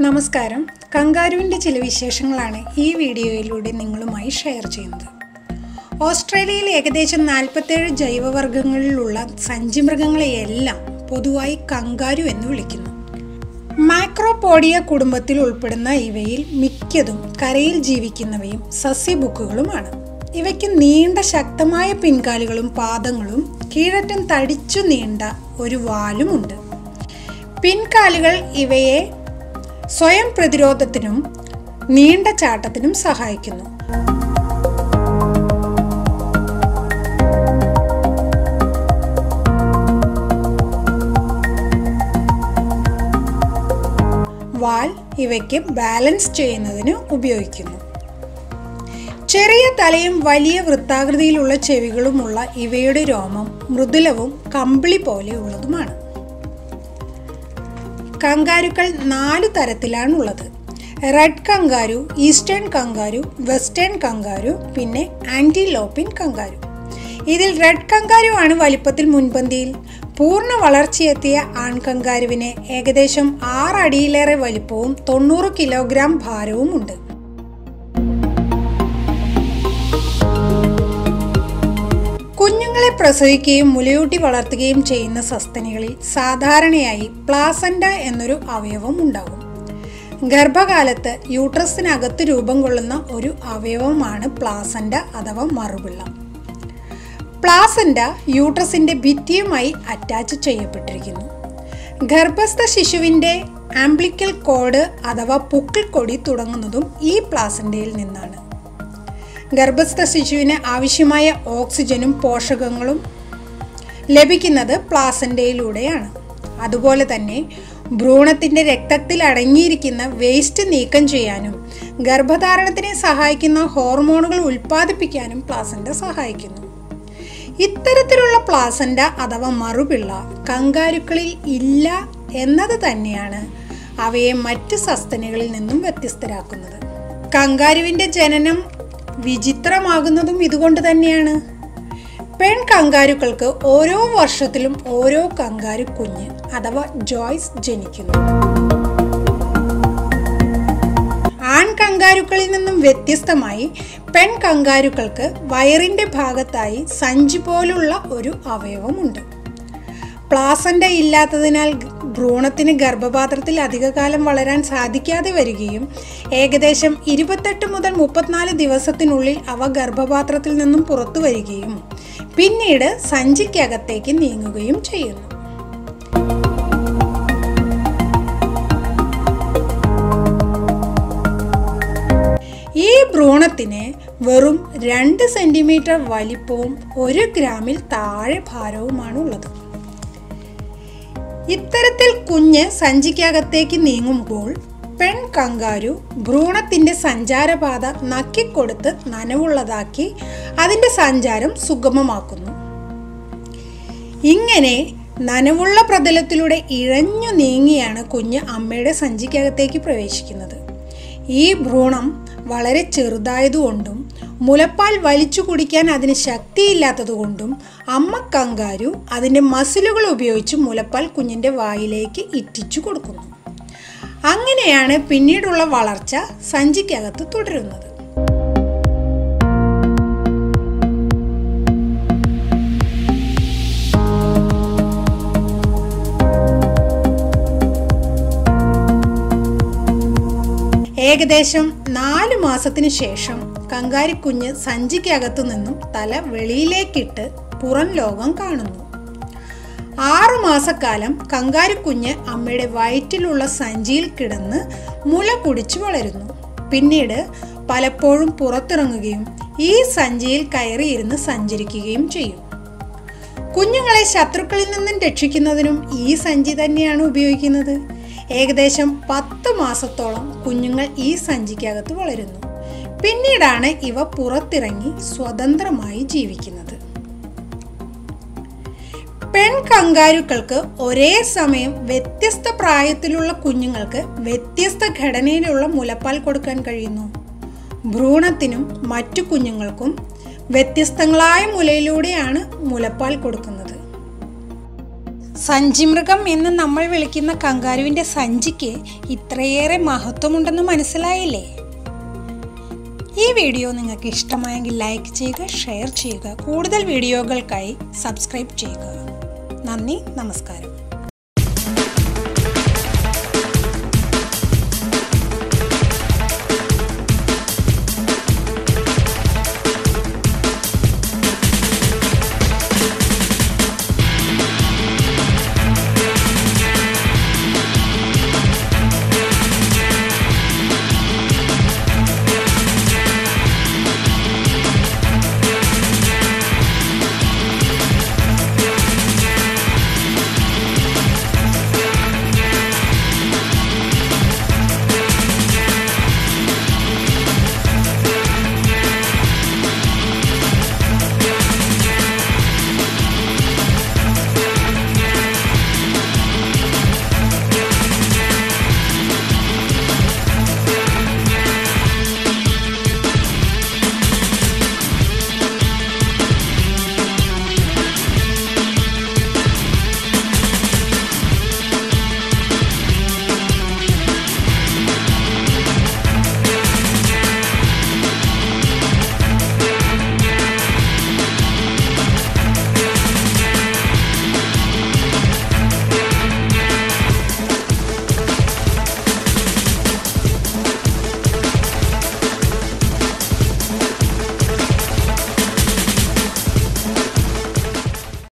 നമസ്കാരം കങ്കാരുവിൻ്റെ ചില വിശേഷങ്ങളാണ് ഈ വീഡിയോയിലൂടെ നിങ്ങളുമായി ഷെയർ ചെയ്യുന്നത് ഓസ്ട്രേലിയയിൽ ഏകദേശം നാൽപ്പത്തേഴ് ജൈവവർഗ്ഗങ്ങളിലുള്ള സഞ്ചിമൃഗങ്ങളെയെല്ലാം പൊതുവായി കങ്കാരു എന്ന് വിളിക്കുന്നു മാക്രോപോഡിയ കുടുംബത്തിൽ ഉൾപ്പെടുന്ന ഇവയിൽ മിക്കതും കരയിൽ ജീവിക്കുന്നവയും സസ്യബുക്കുകളുമാണ് ഇവയ്ക്ക് നീണ്ട ശക്തമായ പിൻകാലുകളും പാദങ്ങളും കീഴറ്റം തടിച്ചു നീണ്ട ഒരു വാലുമുണ്ട് പിൻകാലുകൾ ഇവയെ സ്വയം പ്രതിരോധത്തിനും നീണ്ട ചാട്ടത്തിനും സഹായിക്കുന്നു വാൽ ഇവയ്ക്ക് ബാലൻസ് ചെയ്യുന്നതിന് ഉപയോഗിക്കുന്നു ചെറിയ തലയും വലിയ വൃത്താകൃതിയിലുള്ള ചെവികളുമുള്ള ഇവയുടെ രോമം മൃദുലവും കമ്പിളി പോലെയുള്ളതുമാണ് കങ്കാരുക്കൾ നാലു തരത്തിലാണുള്ളത് red kangaroo eastern kangaroo western kangaroo പിന്നെ ആൻറ്റിലോപ്പിൻ കങ്കാരു ഇതിൽ റെഡ് കങ്കാരു ആണ് വലിപ്പത്തിൽ മുൻപന്തിയിൽ പൂർണ്ണ വളർച്ചയെത്തിയ ആൺകങ്കാരുവിന് ഏകദേശം ആറ് അടിയിലേറെ വലിപ്പവും തൊണ്ണൂറ് കിലോഗ്രാം ഭാരവും ഉണ്ട് കുഞ്ഞുങ്ങളെ പ്രസവിക്കുകയും മുലയൂട്ടി വളർത്തുകയും ചെയ്യുന്ന സസ്തനികളിൽ സാധാരണയായി പ്ലാസൻഡ എന്നൊരു അവയവം ഉണ്ടാകും ഗർഭകാലത്ത് യൂട്രസിനകത്ത് രൂപം കൊള്ളുന്ന ഒരു അവയവമാണ് പ്ലാസൻഡ അഥവാ മറുപിള്ള പ്ലാസൻഡ യൂട്രസിന്റെ ഭിത്തിയുമായി അറ്റാച്ച് ചെയ്യപ്പെട്ടിരിക്കുന്നു ഗർഭസ്ഥ ശിശുവിൻ്റെ ആംബ്ലിക്കൽ കോഡ് അഥവാ പുക്കിൾ കൊടി തുടങ്ങുന്നതും ഈ പ്ലാസൻഡയിൽ നിന്നാണ് ഗർഭസ്ഥ ശിശുവിന് ആവശ്യമായ ഓക്സിജനും പോഷകങ്ങളും ലഭിക്കുന്നത് പ്ലാസൻഡയിലൂടെയാണ് അതുപോലെ തന്നെ ഭ്രൂണത്തിൻ്റെ രക്തത്തിൽ അടങ്ങിയിരിക്കുന്ന വേസ്റ്റ് നീക്കം ചെയ്യാനും ഗർഭധാരണത്തിനെ സഹായിക്കുന്ന ഹോർമോണുകൾ ഉൽപ്പാദിപ്പിക്കാനും പ്ലാസൻഡ സഹായിക്കുന്നു ഇത്തരത്തിലുള്ള പ്ലാസൻഡ അഥവാ മറുപിള്ള കങ്കാരുക്കളിൽ ഇല്ല എന്നത് തന്നെയാണ് അവയെ മറ്റ് സസ്തനികളിൽ നിന്നും വ്യത്യസ്തരാക്കുന്നത് കങ്കാരുവിൻ്റെ ജനനം വിചിത്രമാകുന്നതും ഇതുകൊണ്ട് തന്നെയാണ് പെൺ കങ്കാരുക്കൾക്ക് ഓരോ വർഷത്തിലും ഓരോ കങ്കാരു കുഞ്ഞ് അഥവാ ജോയ്സ് ജനിക്കുന്നു ആൺ കങ്കാരുക്കളിൽ നിന്നും വ്യത്യസ്തമായി പെൺ കങ്കാരുക്കൾക്ക് വയറിൻ്റെ ഭാഗത്തായി സഞ്ചി പോലുള്ള ഒരു അവയവമുണ്ട് പ്ലാസൻ്റ ഇല്ലാത്തതിനാൽ ഭ്രൂണത്തിന് ഗർഭപാത്രത്തിൽ അധികകാലം വളരാൻ സാധിക്കാതെ വരികയും ഏകദേശം ഇരുപത്തെട്ട് മുതൽ മുപ്പത്തിനാല് ദിവസത്തിനുള്ളിൽ അവ ഗർഭപാത്രത്തിൽ നിന്നും പുറത്തു വരികയും പിന്നീട് സഞ്ചിക്കകത്തേക്ക് നീങ്ങുകയും ചെയ്യുന്നു ഈ ഭ്രൂണത്തിന് വെറും രണ്ട് സെന്റിമീറ്റർ വലിപ്പവും ഒരു ഗ്രാമിൽ താഴെ ഭാരവുമാണ് ഉള്ളത് ഇത്തരത്തിൽ കുഞ്ഞ് സഞ്ചിക്കകത്തേക്ക് നീങ്ങുമ്പോൾ പെൺ കങ്കാരു ഭ്രൂണത്തിന്റെ സഞ്ചാരപാത നക്കിക്കൊടുത്ത് നനവുള്ളതാക്കി അതിന്റെ സഞ്ചാരം സുഗമമാക്കുന്നു ഇങ്ങനെ നനവുള്ള പ്രതലത്തിലൂടെ ഇഴഞ്ഞു നീങ്ങിയാണ് കുഞ്ഞ് അമ്മയുടെ സഞ്ചിക്കകത്തേക്ക് പ്രവേശിക്കുന്നത് ഈ ഭ്രൂണം വളരെ ചെറുതായതുകൊണ്ടും മുലപ്പാൽ വലിച്ചു കുടിക്കാൻ അതിന് ശക്തിയില്ലാത്തതുകൊണ്ടും അമ്മ കങ്കാരു അതിൻ്റെ മസിലുകൾ ഉപയോഗിച്ച് മുലപ്പാൽ കുഞ്ഞിൻ്റെ വായിലേക്ക് ഇറ്റിച്ചു കൊടുക്കുന്നു അങ്ങനെയാണ് പിന്നീടുള്ള വളർച്ച സഞ്ചിക്കകത്ത് തുടരുന്നത് ഏകദേശം നാല് മാസത്തിനു ശേഷം കങ്കാരിക്കുഞ്ഞ് സഞ്ചിക്കകത്തു നിന്നും തല വെളിയിലേക്കിട്ട് പുറം ലോകം കാണുന്നു ആറു മാസക്കാലം കങ്കാരിക്കുഞ്ഞ് അമ്മയുടെ വയറ്റിലുള്ള സഞ്ചിയിൽ കിടന്ന് മുല കുടിച്ചു വളരുന്നു പിന്നീട് പലപ്പോഴും പുറത്തിറങ്ങുകയും ഈ സഞ്ചിയിൽ കയറിയിരുന്ന് സഞ്ചരിക്കുകയും ചെയ്യും കുഞ്ഞുങ്ങളെ ശത്രുക്കളിൽ നിന്നും രക്ഷിക്കുന്നതിനും ഈ സഞ്ചി തന്നെയാണ് ഉപയോഗിക്കുന്നത് ഏകദേശം പത്ത് മാസത്തോളം കുഞ്ഞുങ്ങൾ ഈ സഞ്ചിക്കകത്ത് വളരുന്നു പിന്നീടാണ് ഇവ പുറത്തിറങ്ങി സ്വതന്ത്രമായി ജീവിക്കുന്നത് പെൺ കങ്കാരുക്കൾക്ക് ഒരേ സമയം വ്യത്യസ്ത പ്രായത്തിലുള്ള കുഞ്ഞുങ്ങൾക്ക് വ്യത്യസ്ത ഘടനയിലുള്ള മുലപ്പാൽ കൊടുക്കാൻ കഴിയുന്നു ഭ്രൂണത്തിനും മറ്റു കുഞ്ഞുങ്ങൾക്കും വ്യത്യസ്തങ്ങളായ മുലയിലൂടെയാണ് മുലപ്പാൽ കൊടുക്കുന്നത് സഞ്ചിമൃഗം എന്ന് നമ്മൾ വിളിക്കുന്ന കങ്കാരുവിൻ്റെ സഞ്ചിക്ക് ഇത്രയേറെ മഹത്വമുണ്ടെന്ന് മനസ്സിലായില്ലേ ഈ വീഡിയോ നിങ്ങൾക്ക് ഇഷ്ടമായെങ്കിൽ ലൈക്ക് ചെയ്യുക ഷെയർ ചെയ്യുക കൂടുതൽ വീഡിയോകൾക്കായി സബ്സ്ക്രൈബ് ചെയ്യുക നന്ദി നമസ്കാരം